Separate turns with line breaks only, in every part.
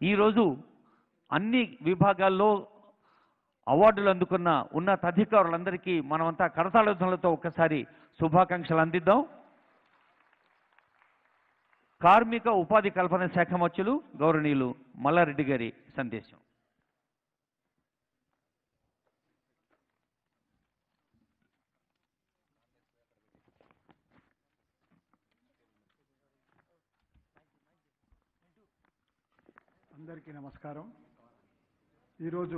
ఈరోజు అన్ని విభాగాల్లో అవార్డులు అందుకున్న ఉన్నత అధికారులందరికీ మనమంతా కరతాళధ్వనులతో ఒక్కసారి శుభాకాంక్షలు అందిద్దాం కార్మిక ఉపాధి కల్పన శాఖ మచ్చులు గౌరవనీయులు మల్లారెడ్డి గారి సందేశం
అందరికీ నమస్కారం ఈరోజు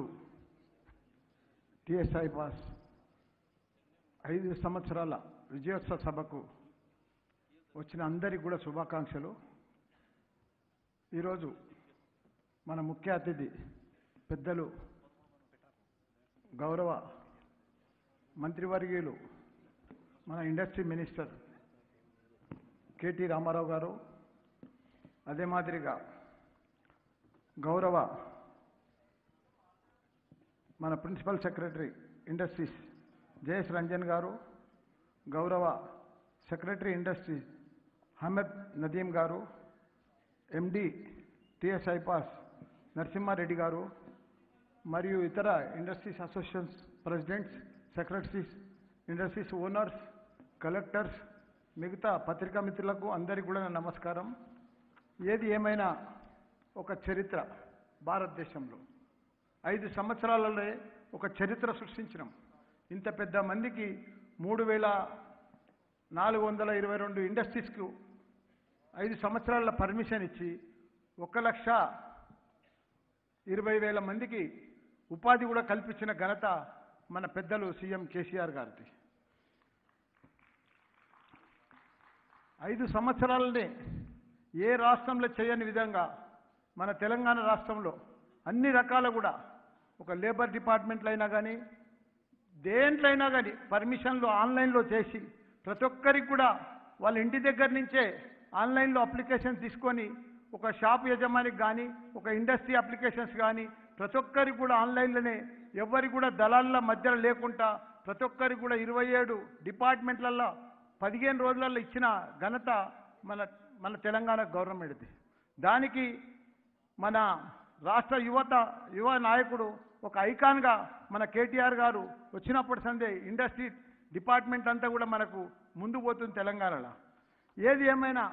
టిఎస్ఐ పాస్ ఐదు సంవత్సరాల విజయోత్సవ సభకు వచ్చిన అందరికీ కూడా శుభాకాంక్షలు ఈరోజు మన ముఖ్య అతిథి పెద్దలు గౌరవ మంత్రివర్గీయులు మన ఇండస్ట్రీ మినిస్టర్ కేటీ రామారావు గారు అదే మాదిరిగా గౌరవ మన principal secretary industries Jayesh Ranjan garu గౌరవ సెక్రటరీ ఇండస్ట్రీస్ అహ్మద్ నదీం గారు ఎండి టిఎస్ ఐపాస్ నరసింహారెడ్డి గారు మరియు ఇతర industries associations presidents secretaries industries owners collectors మిగతా పత్రికా మిత్రులకు అందరికీ కూడా నా నమస్కారం ఏది ఏమైనా ఒక చరిత్ర భారతదేశంలో ఐదు సంవత్సరాలలో ఒక చరిత్ర సృష్టించినాం ఇంత పెద్ద మందికి మూడు వేల నాలుగు వందల ఇరవై రెండు ఇండస్ట్రీస్కు ఐదు సంవత్సరాల పర్మిషన్ ఇచ్చి ఒక లక్ష ఇరవై వేల మందికి ఉపాధి కూడా కల్పించిన ఘనత మన పెద్దలు సీఎం కేసీఆర్ గారిది ఐదు సంవత్సరాలనే ఏ రాష్ట్రంలో చేయని విధంగా మన తెలంగాణ రాష్ట్రంలో అన్ని రకాల కూడా ఒక లేబర్ డిపార్ట్మెంట్లో అయినా కానీ దేంట్లో అయినా కానీ పర్మిషన్లు ఆన్లైన్లో చేసి ప్రతి ఒక్కరికి కూడా వాళ్ళ ఇంటి దగ్గర నుంచే ఆన్లైన్లో అప్లికేషన్ తీసుకొని ఒక షాప్ యజమానికి కానీ ఒక ఇండస్ట్రీ అప్లికేషన్స్ కానీ ప్రతి ఒక్కరికి కూడా ఆన్లైన్లోనే ఎవరికి కూడా దళాల మధ్యలో లేకుండా ప్రతి ఒక్కరికి కూడా ఇరవై ఏడు డిపార్ట్మెంట్లలో పదిహేను రోజులలో ఇచ్చిన ఘనత మన మన తెలంగాణ గవర్నమెంట్ది దానికి మన రాష్ట్ర యువత యువ నాయకుడు ఒక ఐకాన్గా మన కేటీఆర్ గారు వచ్చినప్పటి సందే ఇండస్ట్రీ డిపార్ట్మెంట్ అంతా కూడా మనకు ముందు పోతుంది తెలంగాణలో ఏది ఏమైనా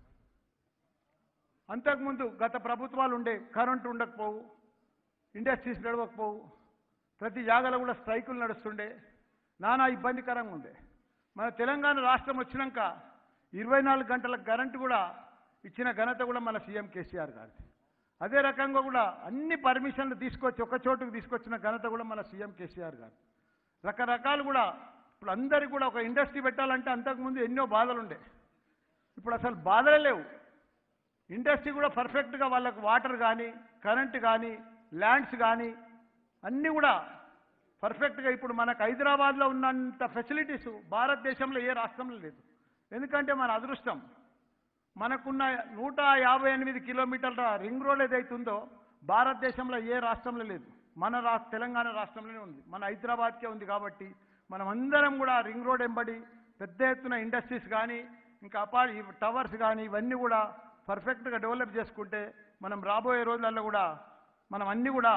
అంతకుముందు గత ప్రభుత్వాలు ఉండే కరెంటు ఉండకపోవు ఇండస్ట్రీస్ నడవకపోవు ప్రతి జాగాలో కూడా స్ట్రైకులు నడుస్తుండే నానా ఇబ్బందికరంగా ఉండే మన తెలంగాణ రాష్ట్రం వచ్చినాక ఇరవై నాలుగు గంటల కరెంటు కూడా ఇచ్చిన ఘనత కూడా మన సీఎం కేసీఆర్ గారిది అదే రకంగా కూడా అన్ని పర్మిషన్లు తీసుకొచ్చి ఒక చోటుకు తీసుకొచ్చిన ఘనత కూడా మన సీఎం కేసీఆర్ గారు రకరకాలు కూడా ఇప్పుడు అందరికీ కూడా ఒక ఇండస్ట్రీ పెట్టాలంటే అంతకుముందు ఎన్నో బాధలు ఉండే ఇప్పుడు అసలు బాధలే లేవు ఇండస్ట్రీ కూడా పర్ఫెక్ట్గా వాళ్ళకు వాటర్ కానీ కరెంట్ కానీ ల్యాండ్స్ కానీ అన్నీ కూడా పర్ఫెక్ట్గా ఇప్పుడు మనకు హైదరాబాద్లో ఉన్నంత ఫెసిలిటీస్ భారతదేశంలో ఏ రాష్ట్రంలో లేదు ఎందుకంటే మన అదృష్టం మనకున్న నూట యాభై ఎనిమిది కిలోమీటర్ల రింగ్ రోడ్ ఏదైతుందో భారతదేశంలో ఏ రాష్ట్రంలో లేదు మన రా తెలంగాణ రాష్ట్రంలోనే ఉంది మన హైదరాబాద్కే ఉంది కాబట్టి మనం అందరం కూడా రింగ్ రోడ్ ఎంబడి పెద్ద ఎత్తున ఇండస్ట్రీస్ కానీ ఇంకా అపా ఈ టవర్స్ కానీ ఇవన్నీ కూడా పర్ఫెక్ట్గా డెవలప్ చేసుకుంటే మనం రాబోయే రోజులలో కూడా మనం అన్నీ కూడా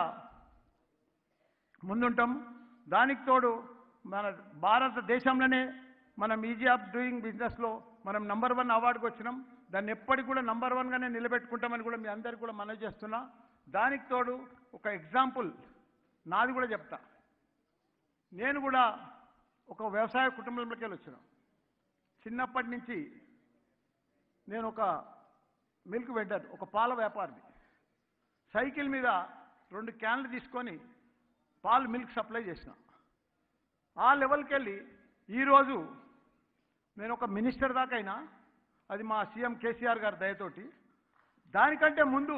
ముందుంటాం దానికి తోడు మన భారతదేశంలోనే మనం ఈజీ ఆఫ్ డూయింగ్ బిజినెస్లో మనం నంబర్ వన్ అవార్డుకి వచ్చినాం దాన్ని ఎప్పటికి కూడా నంబర్ వన్గానే నిలబెట్టుకుంటామని కూడా మీ అందరికీ కూడా మనవి చేస్తున్నా దానికి తోడు ఒక ఎగ్జాంపుల్ నాది కూడా చెప్తా నేను కూడా ఒక వ్యవసాయ కుటుంబంలోకి వెళ్ళి వచ్చిన చిన్నప్పటి నుంచి నేను ఒక మిల్క్ వెండర్ ఒక పాల వ్యాపారిని సైకిల్ మీద రెండు క్యాన్లు తీసుకొని పాలు మిల్క్ సప్లై చేసిన ఆ లెవెల్కి వెళ్ళి ఈరోజు నేను ఒక మినిస్టర్ దాకైనా అది మా సీఎం కేసీఆర్ గారి దయతోటి దానికంటే ముందు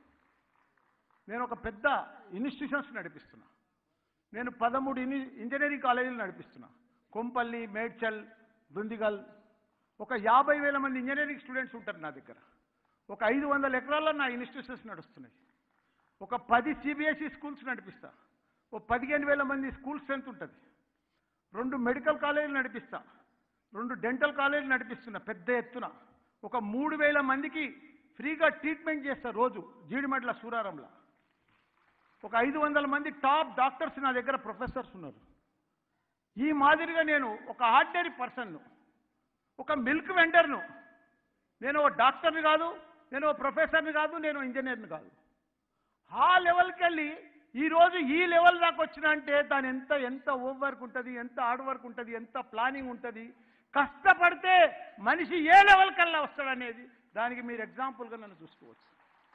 నేను ఒక పెద్ద ఇన్స్టిట్యూషన్స్ నడిపిస్తున్నా నేను పదమూడు ఇని ఇంజనీరింగ్ కాలేజీలు నడిపిస్తున్నా కొంపల్లి మేడ్చల్ దుందిగల్ ఒక యాభై వేల మంది ఇంజనీరింగ్ స్టూడెంట్స్ ఉంటారు నా దగ్గర ఒక ఐదు వందల ఎకరాల్లో నా ఇన్స్టిట్యూషన్స్ నడుస్తున్నాయి ఒక పది సిబిఎస్ఈ స్కూల్స్ నడిపిస్తా ఓ పదిహేను వేల మంది స్కూల్ స్ట్రెంత్ ఉంటుంది రెండు మెడికల్ కాలేజీలు నడిపిస్తా రెండు డెంటల్ కాలేజీలు నడిపిస్తున్నా పెద్ద ఎత్తున ఒక మూడు వేల మందికి ఫ్రీగా ట్రీట్మెంట్ చేస్తారు రోజు జీడిమడ్ల సూరారంలో ఒక ఐదు వందల మంది టాప్ డాక్టర్స్ నా దగ్గర ప్రొఫెసర్స్ ఉన్నారు ఈ మాదిరిగా నేను ఒక ఆర్డినరీ పర్సన్ను ఒక మిల్క్ వెండర్ను నేను ఒక డాక్టర్ని కాదు నేను ఒక ప్రొఫెసర్ని కాదు నేను ఇంజనీర్ని కాదు ఆ లెవెల్కి వెళ్ళి ఈరోజు ఈ లెవెల్ దాకా వచ్చిన అంటే దాని ఎంత ఎంత ఓవర్ వర్క్ ఉంటుంది ఎంత హార్డ్ వర్క్ ఉంటుంది ఎంత ప్లానింగ్ ఉంటుంది కష్టపడితే మనిషి ఏ లెవెల్ కల్లా వస్తాడనేది దానికి మీరు ఎగ్జాంపుల్గా నన్ను చూసుకోవచ్చు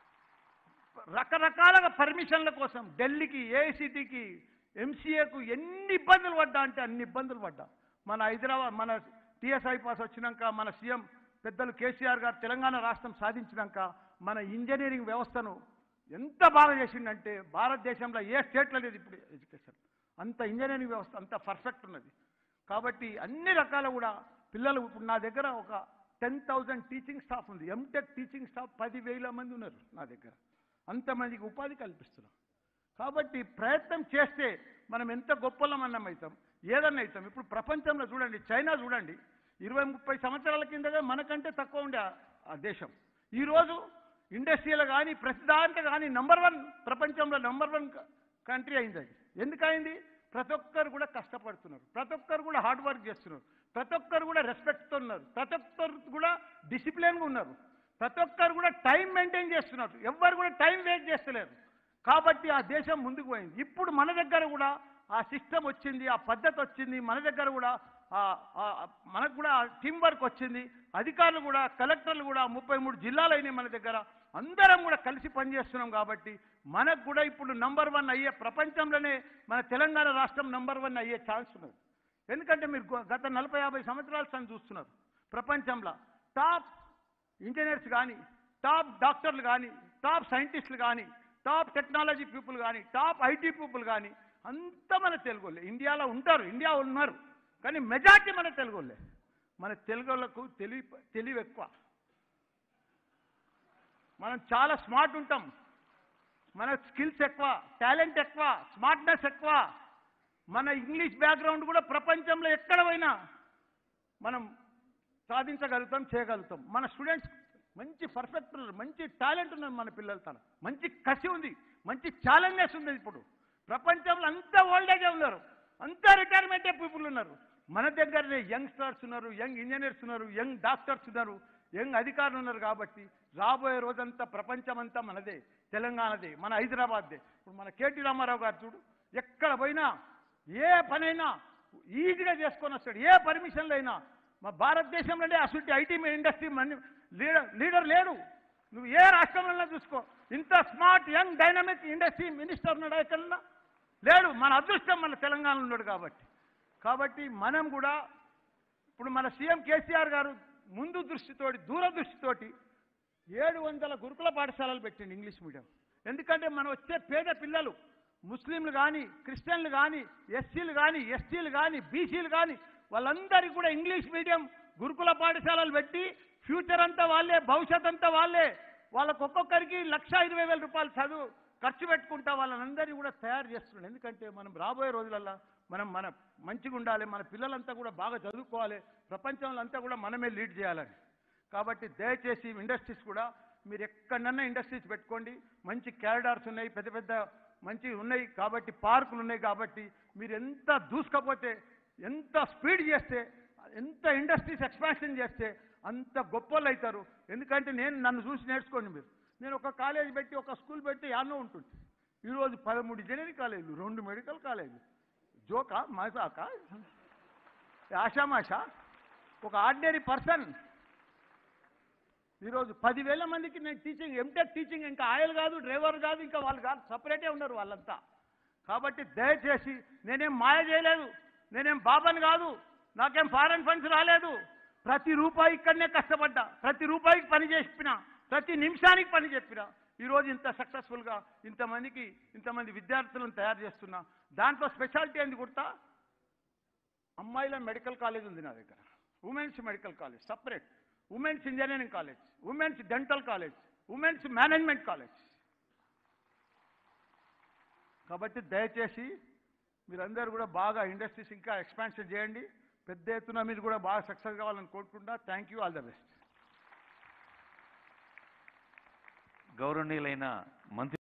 రకరకాలుగా పర్మిషన్ల కోసం ఢిల్లీకి ఏఐసిటికి ఎంసీఏకు ఎన్ని ఇబ్బందులు పడ్డా అంటే అన్ని ఇబ్బందులు పడ్డా మన హైదరాబాద్ మన టిఎస్ఐ పాస్ వచ్చినాక మన సీఎం పెద్దలు కేసీఆర్ గారు తెలంగాణ రాష్ట్రం సాధించినాక మన ఇంజనీరింగ్ వ్యవస్థను ఎంత బాగా చేసిందంటే భారతదేశంలో ఏ స్టేట్లో లేదు ఇప్పుడు ఎడ్యుకేషన్ అంత ఇంజనీరింగ్ వ్యవస్థ అంత పర్ఫెక్ట్ ఉన్నది కాబట్టి అన్ని రకాల కూడా పిల్లలు ఇప్పుడు నా దగ్గర ఒక టెన్ థౌజండ్ టీచింగ్ స్టాఫ్ ఉంది ఎంటెక్ టీచింగ్ స్టాఫ్ పదివేల మంది ఉన్నారు నా దగ్గర అంతమందికి ఉపాధి కల్పిస్తున్నాం కాబట్టి ప్రయత్నం చేస్తే మనం ఎంత గొప్పలమన్నం అవుతాం ఏదన్నా అవుతాం ఇప్పుడు ప్రపంచంలో చూడండి చైనా చూడండి ఇరవై ముప్పై సంవత్సరాల కిందగా మనకంటే తక్కువ ఉండే ఆ- ఆ దేశం ఈరోజు ఇండస్ట్రీలో కానీ ప్రతిదాంట్లో కానీ నంబర్ వన్ ప్రపంచంలో నంబర్ వన్ కంట్రీ అయింది అది ఎందుకయింది ప్రతి ఒక్కరు కూడా కష్టపడుతున్నారు ప్రతి ఒక్కరు కూడా హార్డ్ వర్క్ చేస్తున్నారు ప్రతి ఒక్కరు కూడా రెస్పెక్ట్తో ఉన్నారు ప్రతి ఒక్కరు కూడా డిసిప్లిన్గా ఉన్నారు ప్రతి ఒక్కరు కూడా టైం మెయింటైన్ చేస్తున్నారు ఎవ్వరు కూడా టైం వేస్ట్ చేస్తలేరు కాబట్టి ఆ దేశం ముందుకు పోయింది ఇప్పుడు మన దగ్గర కూడా ఆ సిస్టమ్ వచ్చింది ఆ పద్ధతి వచ్చింది మన దగ్గర కూడా ఆ- ఆ- ఆ- మనకు కూడా టీం వర్క్ వచ్చింది అధికారులు కూడా కలెక్టర్లు కూడా ముప్పై మూడు జిల్లాలు అయినాయి మన దగ్గర అందరం కూడా కలిసి పనిచేస్తున్నాం కాబట్టి మనకు కూడా ఇప్పుడు నంబర్ వన్ అయ్యే ప్రపంచంలోనే మన తెలంగాణ రాష్ట్రం నంబర్ వన్ అయ్యే ఛాన్స్ ఉన్నది ఎందుకంటే మీరు గ- గత నలభై యాభై సంవత్సరాల సంది చూస్తున్నారు ప్రపంచంలో టాప్ ఇంజనీర్స్ కానీ టాప్ డాక్టర్లు కానీ టాప్ సైంటిస్టులు కానీ టాప్ టెక్నాలజీ పీపుల్ కానీ టాప్ ఐటీ పీపుల్ కానీ అంతా మన తెలుగులే ఇండియాలో ఉంటారు ఇండియా ఉన్నారు కానీ మెజార్టీ మన తెలుగులే మన తెలుగులకు తెలివి తెలివి ఎక్కువ మనం చాలా స్మార్ట్ ఉంటాం మన స్కిల్స్ ఎక్కువ టాలెంట్ ఎక్కువ స్మార్ట్నెస్ ఎక్కువ మన ఇంగ్లీష్ బ్యాక్గ్రౌండ్ కూడా ప్రపంచంలో ఎక్కడ పోయినా మనం సాధించగలుగుతాం చేయగలుగుతాం మన స్టూడెంట్స్ మంచి పర్ఫెక్ట్ ఉన్నారు మంచి టాలెంట్ ఉన్నది మన పిల్లల తన మంచి కసి ఉంది మంచి ఛాలెంజెస్ ఉంది ఇప్పుడు ప్రపంచంలో అంతా ఓల్డేజే ఉన్నారు అంతా రిటైర్మెంటే పీపుల్ ఉన్నారు మన దగ్గరనే యంగ్ స్టార్స్ ఉన్నారు యంగ్ ఇంజనీర్స్ ఉన్నారు యంగ్ డాక్టర్స్ ఉన్నారు యంగ్ అధికారులు ఉన్నారు కాబట్టి రాబోయే రోజంతా ప్రపంచమంతా మనదే తెలంగాణదే మన హైదరాబాద్దే ఇప్పుడు మన కేటీ రామారావు గారు చూడు ఎక్కడ పోయినా ఏ పనైనా ఈజీగా చేసుకొని వస్తాడు ఏ పర్మిషన్లు అయినా మా భారతదేశంలోనే అసలు ఐటీ ఇండస్ట్రీ మని లీడర్ లీడర్ లేడు నువ్వు ఏ రాష్ట్రంలో చూసుకో ఇంత smart young dynamic industry minister ఉన్నాడా ఎక్కడన్నా లేడు మన అదృష్టం మన తెలంగాణలో ఉన్నాడు కాబట్టి కాబట్టి మనం కూడా ఇప్పుడు మన సీఎం కేసీఆర్ గారు ముందు దృష్టితోటి దూరదృష్టితోటి ఏడు వందల గురుకుల పాఠశాలలు పెట్టింది ఇంగ్లీష్ మీడియం ఎందుకంటే మనం వచ్చే పేద పిల్లలు ముస్లింలు కానీ క్రిస్టియన్లు కానీ ఎస్సీలు కానీ ఎస్టీలు కానీ బీసీలు కానీ వాళ్ళందరికీ కూడా ఇంగ్లీష్ మీడియం గురుకుల పాఠశాలలు పెట్టి ఫ్యూచర్ అంతా వాళ్ళే భవిష్యత్ అంతా వాళ్ళే వాళ్ళకు ఒక్కొక్కరికి లక్ష ఇరవై వేల రూపాయలు చదువు ఖర్చు పెట్టుకుంటా వాళ్ళందరినీ కూడా తయారు చేస్తున్నాడు ఎందుకంటే మనం రాబోయే రోజులల్లో మనం మన మంచిగా ఉండాలి మన పిల్లలంతా కూడా బాగా చదువుకోవాలి ప్రపంచంలో అంతా కూడా మనమే లీడ్ చేయాలని కాబట్టి దయచేసి ఇండస్ట్రీస్ కూడా మీరు ఎక్కడన్నా ఇండస్ట్రీస్ పెట్టుకోండి మంచి క్యారిడార్స్ ఉన్నాయి పెద్ద పెద్ద మంచి ఉన్నాయి కాబట్టి పార్కులు ఉన్నాయి కాబట్టి మీరు ఎంత దూసుకపోతే ఎంత స్పీడ్ చేస్తే ఎంత ఇండస్ట్రీస్ ఎక్స్పాన్షన్ చేస్తే అంత గొప్పలు అవుతారు ఎందుకంటే నేను నన్ను చూసి నేర్చుకోండి మీరు నేను ఒక కాలేజ్ పెట్టి ఒక స్కూల్ పెట్టి యాన్నో ఉంటుంది ఈరోజు పదమూడు ఇంజనీరింగ్ కాలేజీలు రెండు మెడికల్ కాలేజీలు జోకా మజాకా ఆషామాషా ఒక ఆర్డినరీ పర్సన్ ఈరోజు పదివేల మందికి నేను టీచింగ్ ఎంటెక్ టీచింగ్ ఇంకా ఆయిల్ కాదు డ్రైవర్ కాదు ఇంకా వాళ్ళు కాదు సపరేటే ఉన్నారు వాళ్ళంతా కాబట్టి దయచేసి నేనేం మాయ చేయలేదు నేనేం బాబాని కాదు నాకేం ఫారెన్ ఫండ్స్ రాలేదు ప్రతి రూపాయి ఇక్కడనే కష్టపడ్డా ప్రతి రూపాయికి పని చెప్పిన ప్రతి నిమిషానికి పని చెప్పిన ఈరోజు ఇంత సక్సెస్ఫుల్గా ఇంతమందికి ఇంతమంది విద్యార్థులను తయారు చేస్తున్నా దాంట్లో స్పెషాలిటీ ఏంది కుర్తా అమ్మాయిల మెడికల్ కాలేజ్ ఉంది నా దగ్గర women's medical college separate women's engineering college women's dental college women's management college కాబట్టి దయచేసి మీరందరూ కూడా బాగా ఇండస్ట్రీస్ ఇంకా ఎక్స్పాన్షన్ చేయండి పెద్ద ఎత్తున మీరు కూడా బాగా సక్సెస్ కావాలని కోరుకుంటున్నా thank you all the best
గౌరవనీయులైన మంత్రి